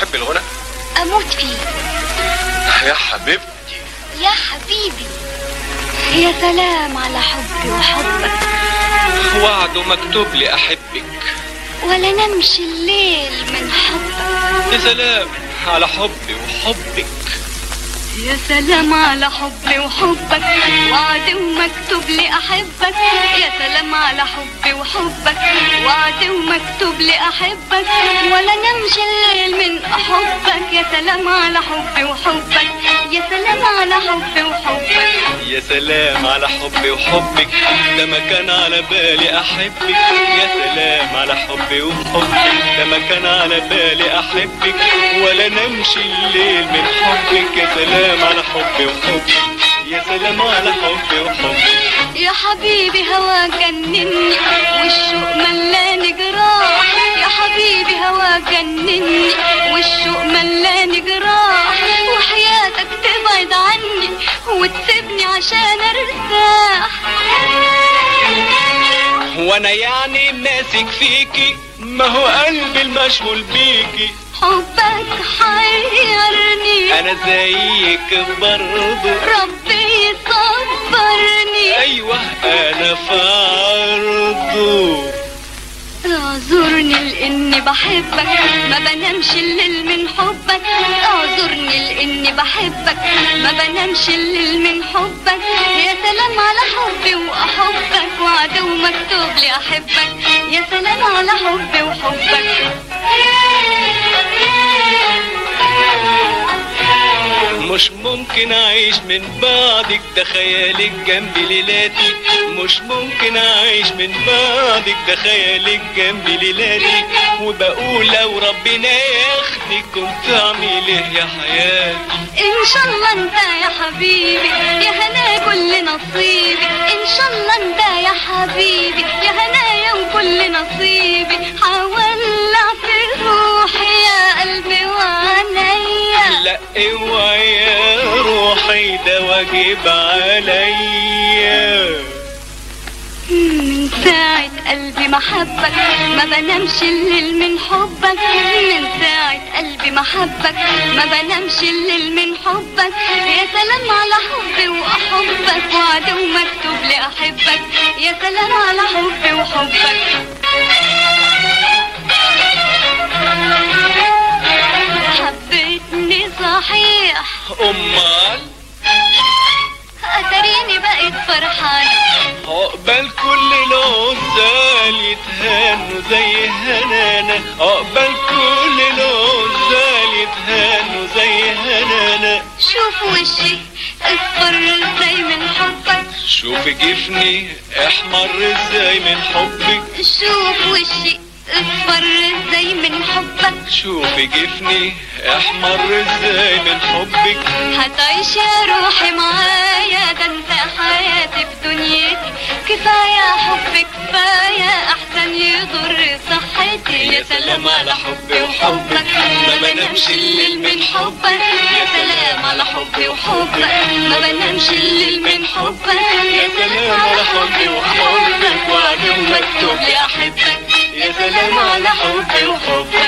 بتحب الغنى اموت فيه يا حبيبتي يا حبيبي يا سلام على حبي وحبك وعد مكتوب لي احبك ولا نمشي الليل من حبك يا سلام على حبي وحبك يا سلام على حبي وحبك وعد ومكتوب لي احبك يا سلام على حبي وحبك وعد ومكتوب لي احبك ولا نمشي الليل من احبك يا سلام على حبي وحبك يا سلام على حبي وحبك يا سلام على حبي وحبك ده ما كان على بالي احبك يا سلام على حبي وحبك ده ما كان على بالي احبك ولا نمشي الليل من حبك يا سلام على حبي وحبك يا سلام على حبي وحبك يا حبيبي هوا جنني والشوق ملاني جراح يا حبيبي هوا جنني والشوق ملاني جراح وحياتك تبعد عني وتسيبني عشان ارتاح وانا يعني ماسك فيكي ما هو قلبي المشغول بيكي حبك حيرني انا زيك برضه ربي يصبرني ايوه انا في عرضه اعذرني لاني بحبك ما بنامش الليل من حبك اعذرني لاني بحبك ما بنامش الليل من حبك يا سلام على حبي واحبك وعد ومكتوب لي احبك يا سلام على حبي وحبك مش ممكن اعيش من بعدك ده خيالك جنبي ليلاتي مش ممكن اعيش من بعدك ده خيالك جنبي ليلاتي وبقول لو ربنا ياخدك كنت اعمل ايه يا حياتي ان شاء الله انت يا حبيبي يا هنا كل نصيبي ان شاء الله انت يا حبيبي يا هنايا وكل نصيبي حولع في روحي يا قلبي وعينيا لا اوعي يا روحي ده واجب عليا من ساعة قلبي محبك ما بنامش الليل من حبك من ساعة قلبي محبك ما بنامش الليل من حبك يا سلام على حبي وأحبك وعد ومكتوب لي أحبك يا سلام على حبي وحبك حبيتني صحيح امال أتريني بقيت فرحانة عقبال كل العزال يتهانوا زي هنانا عقبال كل العزال يتهانوا زي هنانا شوف وشي اصفر ازاي من حبك شوف جفني احمر ازاي من حبك شوف وشي اصفر ازاي من حبك شوف جفني احمر ازاي من حبك هتعيش يا روحي معايا ده انت حياتي في دنيتي كفاية حب كفاية احسن يضر صحتي يا سلام على حبي وحبك ما بنامش الليل من حبك يا سلام على حبي وحبك ما بنامش الليل من حبك يا سلام على حبي وحبك وعد مكتوب لي احبك يا سلام على حبي وحبك